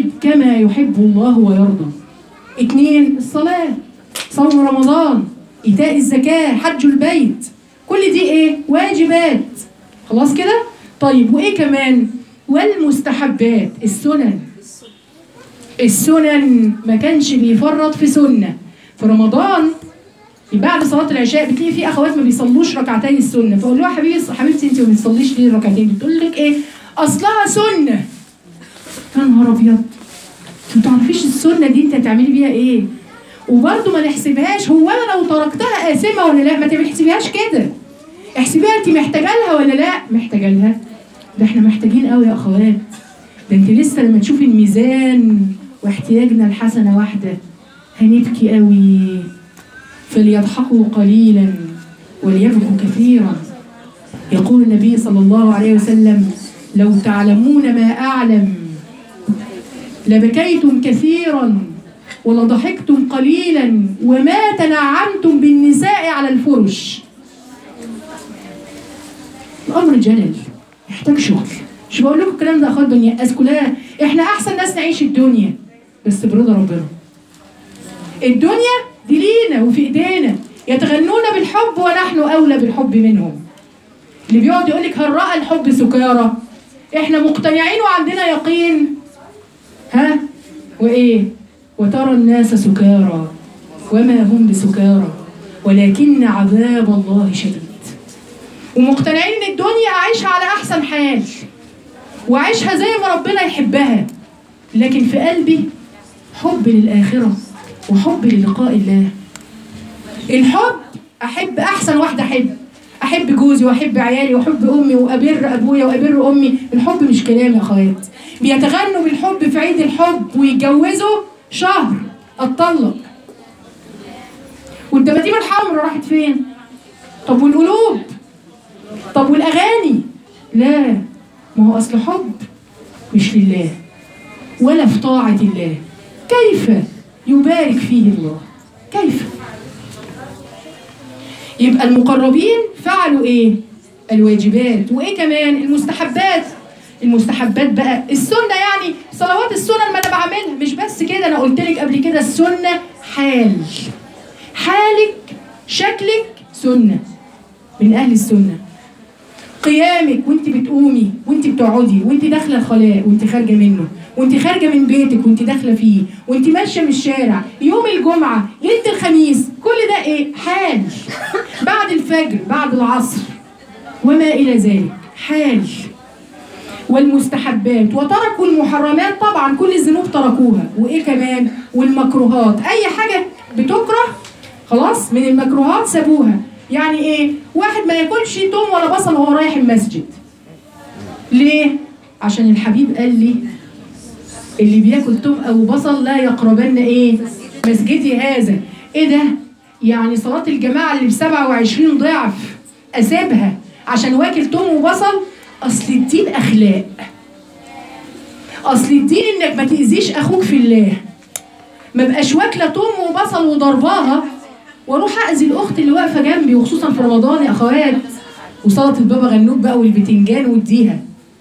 طيب كما يحب الله ويرضى اتنين الصلاة صوم رمضان إيتاء الزكاة حج البيت كل دي إيه؟ واجبات خلاص كده؟ طيب وإيه كمان؟ والمستحبات السنن السنن ما كانش بيفرط في سنة في رمضان بعد صلاة العشاء بتلاقي في أخوات ما بيصلوش ركعتين السنة فأقول لها حبيبي حبيبتي أنت ما بتصليش ليه الركعتين بتقول لك إيه؟ أصلها سنة يا نهار أبيض انت ما تعرفيش السنة دي أنت هتعملي بيها إيه؟ وبرضه ما نحسبهاش هو انا لو تركتها آثمة ولا لا ما تحسبيهاش كده احسبيها انت محتاجة لها ولا لا محتاجة لها ده احنا محتاجين قوي يا اخوات ده انت لسه لما تشوفي الميزان واحتياجنا لحسنة واحدة هنبكي قوي فليضحكوا قليلا وليبكوا كثيرا يقول النبي صلى الله عليه وسلم لو تعلمون ما أعلم لبكيتم كثيرا ولضحكتم قليلا وما تنعمتم بالنساء على الفرش الامر جلل يحتاج شغل مش بقول لكم الكلام ده اخوات بني يأس كلها احنا احسن ناس نعيش الدنيا بس برضا ربنا الدنيا دي لينا وفي ايدينا يتغنون بالحب ونحن اولى بالحب منهم اللي بيقعد يقول لك هل راى الحب سكارى احنا مقتنعين وعندنا يقين ها وايه وترى الناس سكارى وما هم بسكارى ولكن عذاب الله شديد ومقتنعين ان الدنيا اعيشها على احسن حال واعيشها زي ما ربنا يحبها لكن في قلبي حب للاخره وحب للقاء الله الحب احب احسن واحده احب احب جوزي واحب عيالي واحب امي وابر ابويا وابر امي الحب مش كلام يا اخوات بيتغنوا بالحب في عيد الحب ويتجوزوا شهر اتطلق والدباديب الحمراء راحت فين طب والقلوب طب والاغاني لا ما هو اصل حب مش لله ولا في طاعه الله كيف يبارك فيه الله كيف يبقى المقربين فعلوا ايه الواجبات وايه كمان المستحبات المستحبات بقى السنه يعني صلوات السنن ما انا بعملها مش بس كده انا قلت لك قبل كده السنه حال حالك شكلك سنه من اهل السنه قيامك وانت بتقومي وانت بتقعدي وانت داخله الخلاء وانت خارجه منه وانت خارجه من بيتك وانت داخله فيه وانت ماشيه من الشارع يوم الجمعه ليله الخميس كل ده ايه حال بعد الفجر بعد العصر وما الى ذلك حال والمستحبات وتركوا المحرمات طبعا كل الذنوب تركوها وايه كمان والمكروهات اي حاجه بتكره خلاص من المكروهات سابوها يعني ايه واحد ما ياكلش توم ولا بصل وهو رايح المسجد ليه عشان الحبيب قال لي اللي بياكل توم او بصل لا يقربن ايه مسجدي هذا ايه ده يعني صلاة الجماعة اللي ب 27 ضعف اسيبها عشان واكل توم وبصل اصل الدين اخلاق اصل الدين انك ما تاذيش اخوك في الله ما بقاش واكله توم وبصل وضرباها واروح اذي الاخت اللي واقفه جنبي وخصوصا في رمضان يا اخوات وسلطه البابا غنوج بقى والبتنجان واديها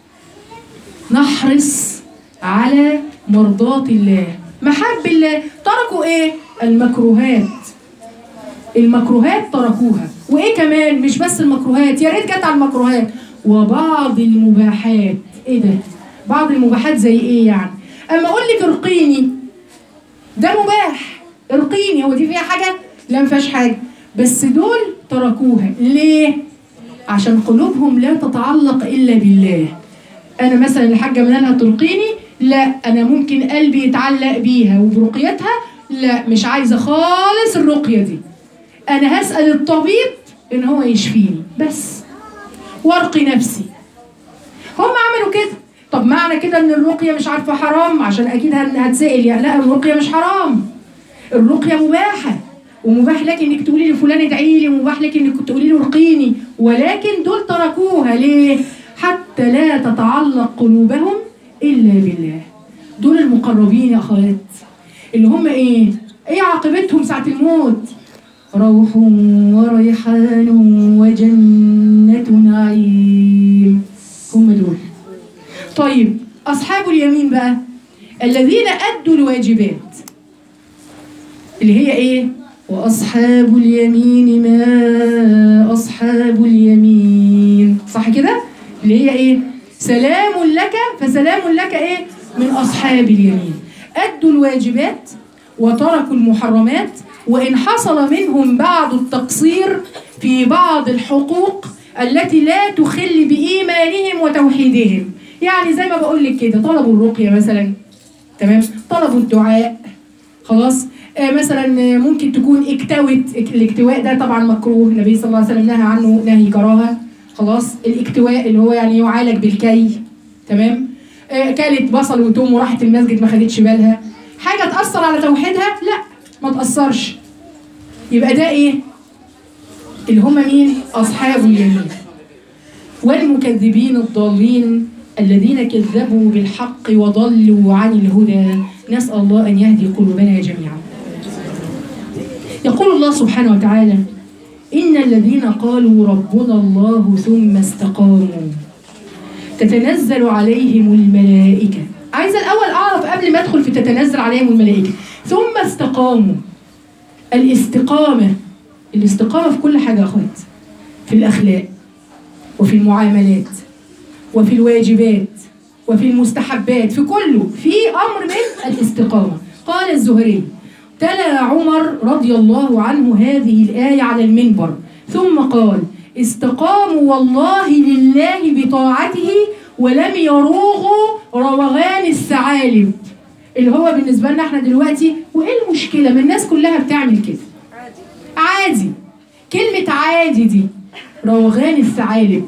نحرص على مرضاة الله محب الله تركوا ايه المكروهات المكروهات تركوها وايه كمان مش بس المكروهات يا ريت جت على المكروهات وبعض المباحات ايه ده بعض المباحات زي ايه يعني اما اقول لك ارقيني ده مباح ارقيني هو دي فيها حاجه لا ما فيهاش حاجه بس دول تركوها ليه عشان قلوبهم لا تتعلق الا بالله انا مثلا الحاجه منالها ترقيني لا انا ممكن قلبي يتعلق بيها وبرقيتها لا مش عايزه خالص الرقيه دي انا هسال الطبيب ان هو يشفيني بس وارقي نفسي هم عملوا كده طب معنى كده ان الرقيه مش عارفه حرام عشان اكيد هن- هتسال يعني لا الرقيه مش حرام الرقيه مباحه ومباح لك انك تقولي لفلان ادعي لي ومباح لك انك تقولي له ارقيني ولكن دول تركوها ليه حتى لا تتعلق قلوبهم الا بالله دول المقربين يا اخوات اللي هم ايه ايه عاقبتهم ساعه الموت روح وريحان وجنة نعيم هم دول طيب أصحاب اليمين بقى الذين أدوا الواجبات اللي هي إيه؟ وأصحاب اليمين ما أصحاب اليمين صح كده؟ اللي هي إيه؟ سلام لك فسلام لك إيه؟ من أصحاب اليمين أدوا الواجبات وتركوا المحرمات وإن حصل منهم بعض التقصير في بعض الحقوق التي لا تخل بإيمانهم وتوحيدهم يعني زي ما بقول لك كده طلبوا الرقية مثلا تمام طلبوا الدعاء خلاص آه مثلا آه، ممكن تكون اكتوت الاكتواء ده طبعا مكروه النبي صلى الله عليه وسلم نهى عنه نهي كراهه خلاص الاكتواء اللي هو يعني يعالج بالكي تمام آه كلت بصل وتوم وراحت المسجد ما خدتش بالها حاجه تاثر على توحيدها لا ما تاثرش يبقى ده ايه اللي هم مين اصحاب اليمين والمكذبين الضالين الذين كذبوا بالحق وضلوا عن الهدى نسأل الله أن يهدي قلوبنا جميعا يقول الله سبحانه وتعالى إن الذين قالوا ربنا الله ثم استقاموا تتنزل عليهم الملائكة عايزة الأول أعرف قبل ما أدخل في تتنزل عليهم الملائكة ثم استقاموا الاستقامة الاستقامة في كل حاجة يا أخوات في الأخلاق وفي المعاملات وفي الواجبات وفي المستحبات في كله في أمر من الاستقامة قال الزهري تلا عمر رضي الله عنه هذه الآية على المنبر ثم قال استقاموا والله لله بطاعته ولم يروغوا روغان الثعالب اللي هو بالنسبة لنا احنا دلوقتي وايه المشكلة ما الناس كلها بتعمل كده عادي كلمة عادي دي روغان الثعالب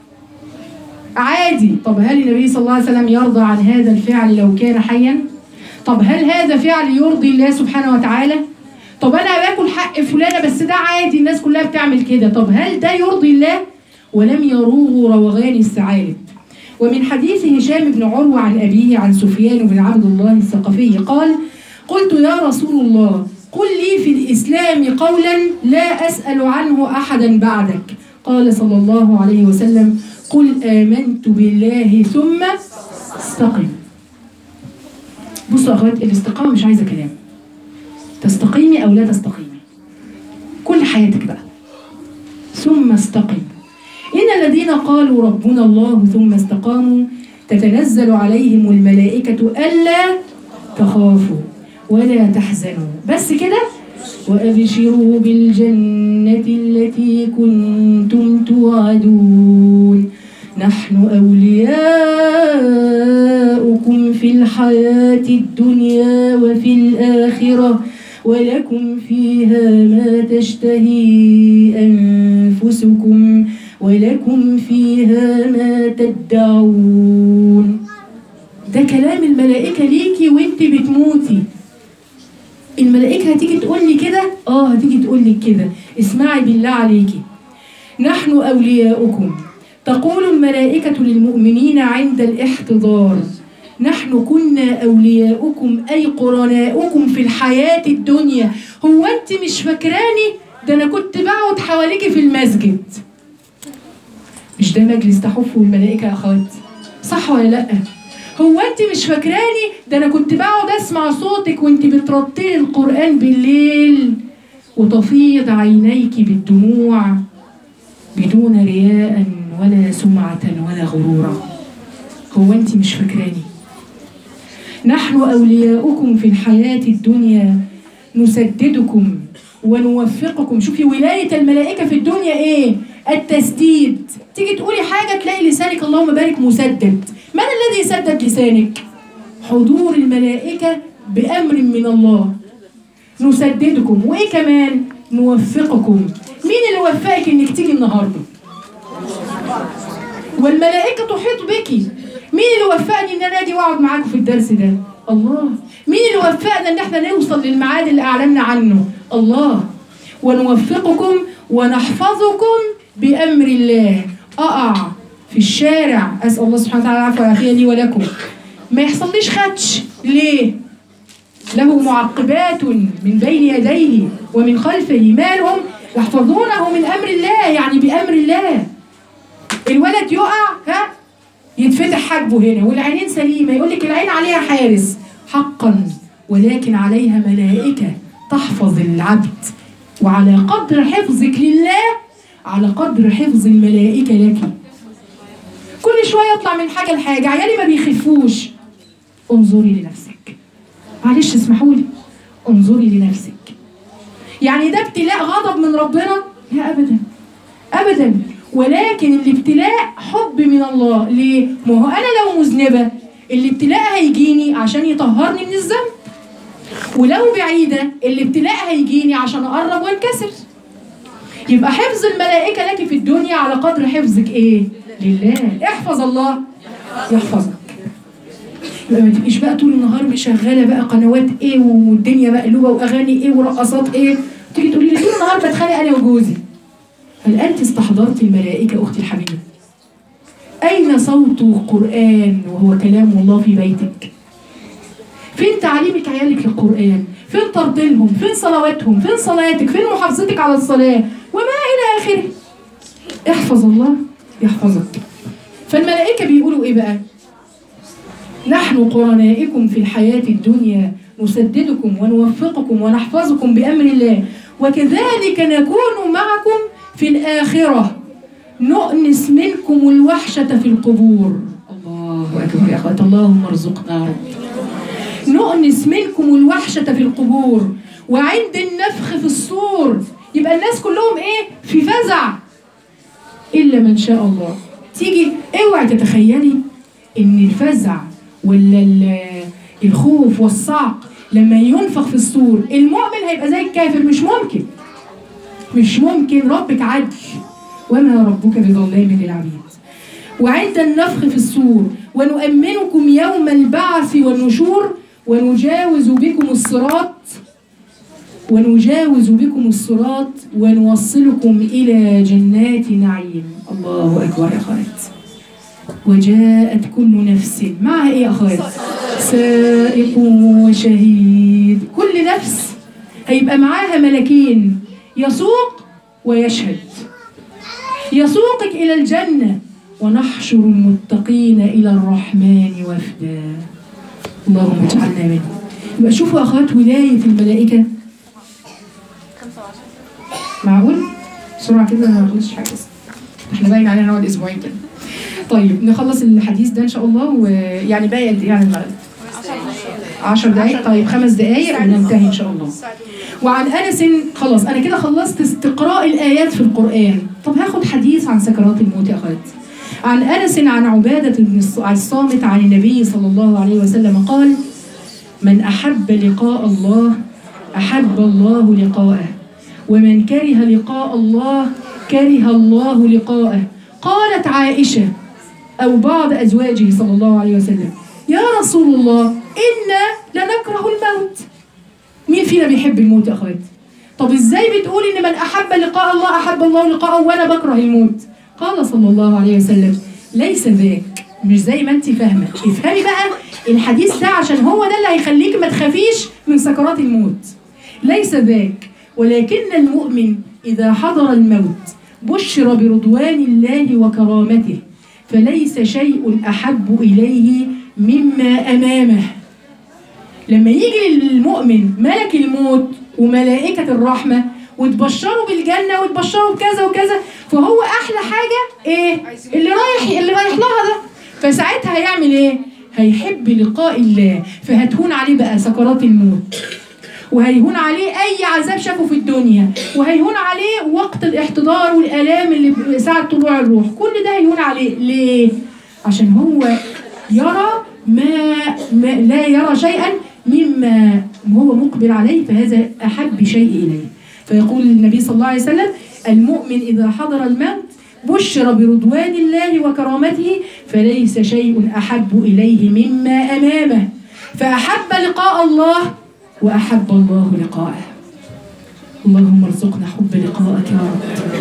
عادي طب هل النبي صلى الله عليه وسلم يرضى عن هذا الفعل لو كان حيا طب هل هذا فعل يرضي الله سبحانه وتعالى طب انا باكل حق فلانه بس ده عادي الناس كلها بتعمل كده طب هل ده يرضي الله ولم يروغوا روغان الثعالب ومن حديث هشام بن عروة عن أبيه عن سفيان بن عبد الله الثقفي قال قلت يا رسول الله قل لي في الإسلام قولا لا أسأل عنه أحدا بعدك قال صلى الله عليه وسلم قل آمنت بالله ثم استقم بصوا يا أخوات الاستقامة مش عايزة كلام تستقيمي أو لا تستقيمي كل حياتك بقى ثم استقم إن الذين قالوا ربنا الله ثم استقاموا تتنزل عليهم الملائكة ألا تخافوا ولا تحزنوا بس كده وأبشروا بالجنة التي كنتم توعدون نحن أولياؤكم في الحياة الدنيا وفي الآخرة ولكم فيها ما تشتهي أنفسكم ولكم فيها ما تدعون ده كلام الملائكة ليكي وانت بتموتي الملائكة هتيجي تقول لي كده اه هتيجي تقول لك كده اسمعي بالله عليكي نحن أولياؤكم تقول الملائكة للمؤمنين عند الاحتضار نحن كنا أولياؤكم أي قرناؤكم في الحياة الدنيا هو أنت مش فاكراني ده أنا كنت بقعد حواليكي في المسجد مش ده مجلس تحفه الملائكة يا أخوات صح ولا لأ هو أنت مش فاكراني ده أنا كنت بقعد أسمع صوتك وأنت بترتلي القرآن بالليل وتفيض عينيك بالدموع بدون رياء ولا سمعة ولا غرورا هو أنت مش فاكراني نحن أولياؤكم في الحياة الدنيا نسددكم ونوفقكم شوفي ولاية الملائكة في الدنيا إيه التسديد تيجي تقولي حاجة تلاقي لسانك اللهم بارك مسدد من الذي سدد لسانك حضور الملائكة بأمر من الله نسددكم وإيه كمان نوفقكم مين اللي وفقك إنك تيجي النهاردة والملائكة تحيط بك مين اللي وفقني ان انا اجي واقعد معاكم في الدرس ده الله مين اللي وفقنا ان احنا نوصل للميعاد اللي اعلنا عنه الله ونوفقكم ونحفظكم بامر الله اقع في الشارع اسال الله سبحانه وتعالى العفو والعافيه لي ولكم ما يحصليش خدش ليه له معقبات من بين يديه ومن خلفه ما لهم يحفظونه من امر الله يعني بامر الله الولد يقع ها يتفتح حاجبه هنا والعينين سليمه يقول لك العين عليها حارس حقا ولكن عليها ملائكة تحفظ العبد وعلى قدر حفظك لله على قدر حفظ الملائكة لك كل شوية يطلع من حاجة لحاجة عيالي ما بيخفوش انظري لنفسك معلش اسمحوا لي انظري لنفسك يعني ده ابتلاء غضب من ربنا لا ابدا ابدا ولكن الابتلاء حب من الله ليه ما هو انا لو مذنبه الابتلاء هيجيني عشان يطهرني من الذنب ولو بعيده الابتلاء هيجيني عشان اقرب وانكسر يبقى حفظ الملائكه لك في الدنيا على قدر حفظك ايه لله احفظ الله يحفظك يبقى ما تبقيش بقى طول النهار مشغله بقى قنوات ايه والدنيا مقلوبه واغاني ايه ورقصات ايه تيجي تقولي لي طول النهار بتخانق انا وجوزي هل انت استحضرت الملائكه اختي الحبيبه اين صوت القران وهو كلام الله في بيتك فين تعليمك عيالك للقران فين ترتيلهم فين صلواتهم فين صلاتك فين محافظتك على الصلاه وما الى اخره احفظ الله يحفظك فالملائكه بيقولوا ايه بقى نحن قرنائكم في الحياة الدنيا نسددكم ونوفقكم ونحفظكم بأمر الله وكذلك نكون معكم في الآخرة نؤنس منكم الوحشة في القبور الله أكبر يا أخوات اللهم ارزقنا يا رب نؤنس منكم الوحشة في القبور وعند النفخ في الصور يبقى الناس كلهم ايه في فزع إلا من شاء الله تيجي اوعي تتخيلي ان الفزع ولا ال- الخوف والصعق لما ينفخ في الصور المؤمن هيبقى زي الكافر مش ممكن مش ممكن ربك عدل وما ربك بظلام للعبيد وعند النفخ في الصور ونؤمنكم يوم البعث والنشور ونجاوز بكم الصراط ونجاوز بكم الصراط ونوصلكم إلى جنات نعيم الله أكبر يا أخوات وجاءت كل نفس معها ايه يا اخوات سائق وشهيد كل نفس هيبقى معاها ملكين يسوق ويشهد يسوقك الى الجنه ونحشر المتقين الى الرحمن وفدا اللهم اجعلنا منهم يبقى شوفوا يا اخوات ولايه الملائكه معقول بسرعه كده ما نخلصش حاجه احنا باين علينا نقعد اسبوعين كده طيب نخلص الحديث ده ان شاء الله ويعني باقي قد ايه يعني المغرب 10 دقايق طيب خمس دقايق وننتهي ان شاء الله وعن انس خلاص انا كده خلصت استقراء الايات في القران طب هاخد حديث عن سكرات الموت يا اخوات عن انس عن عباده بن الص- الصامت عن النبي صلى الله عليه وسلم قال من احب لقاء الله احب الله لقاءه ومن كره لقاء الله كره الله لقاءه قالت عائشه أو بعض أزواجه صلى الله عليه وسلم يا رسول الله إنا لنكره الموت مين فينا بيحب الموت يا أخوات طب إزاي بتقول إن من أحب لقاء الله أحب الله لقاءه وأنا بكره الموت قال صلى الله عليه وسلم ليس ذاك مش زي ما انت فاهمه افهمي بقى الحديث ده عشان هو ده اللي هيخليك ما تخافيش من سكرات الموت ليس ذاك ولكن المؤمن اذا حضر الموت بشر برضوان الله وكرامته فليس شيء احب اليه مما امامه لما يجي للمؤمن ملك الموت وملائكة الرحمة وتبشروا بالجنة وتبشروا بكذا وكذا فهو أحلى حاجة إيه؟ اللي رايح اللي رايح لها ده فساعتها هيعمل إيه؟ هيحب لقاء الله فهتهون عليه بقى سكرات الموت وهيهون عليه أي عذاب شافه في الدنيا وهيهون عليه وقت الاحتضار والآلام اللي ساعة طلوع الروح كل ده هيهون عليه ليه؟ عشان هو يرى ما, ما لا يرى شيئا مما هو مقبل عليه فهذا أحب شيء إليه فيقول النبي صلى الله عليه وسلم المؤمن إذا حضر الموت بشر برضوان الله وكرامته فليس شيء أحب إليه مما أمامه فأحب لقاء الله وأحب الله لقاءه اللهم ارزقنا حب لقائك يا رب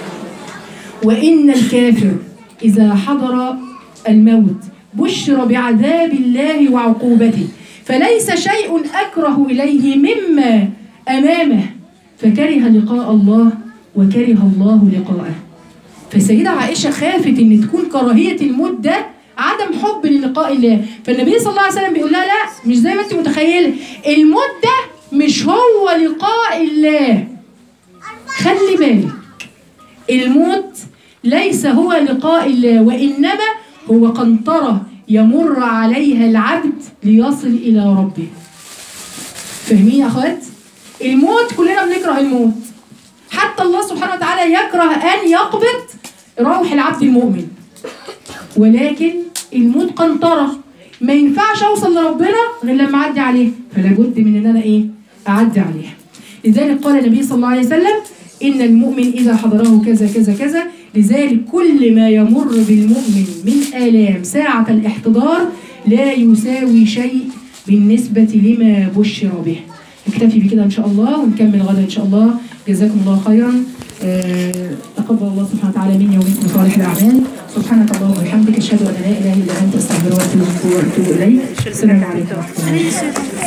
وإن الكافر إذا حضر الموت بشر بعذاب الله وعقوبته فليس شيء أكره إليه مما أمامه فكره لقاء الله وكره الله لقاءه فسيدة عائشة خافت إن تكون كراهية الموت ده عدم حب للقاء الله فالنبي صلى الله عليه وسلم بيقول لها لا مش زي ما انت متخيله الموت ده مش هو لقاء الله خلي بالك الموت ليس هو لقاء الله وإنما هو قنطرة يمر عليها العبد ليصل إلى ربه فاهمين يا أخوات؟ الموت كلنا بنكره الموت حتى الله سبحانه وتعالى يكره أن يقبض روح العبد المؤمن ولكن الموت قنطرة ما ينفعش أوصل لربنا غير لما أعدي عليه فلا بد من إن أنا إيه؟ أعدي عليها لذلك قال النبي صلى الله عليه وسلم إن المؤمن إذا حضره كذا كذا كذا لذلك كل ما يمر بالمؤمن من آلام ساعة الاحتضار لا يساوي شيء بالنسبة لما بشر به نكتفي بكده إن شاء الله ونكمل غدا إن شاء الله جزاكم الله خيرا آه، تقبل الله سبحانه وتعالى مني ومنكم صالح الأعمال سبحانك اللهم وبحمدك أشهد أن لا إله إلا أنت أستغفرك وأتوب وأتوب إليك السلام عليكم ورحمة الله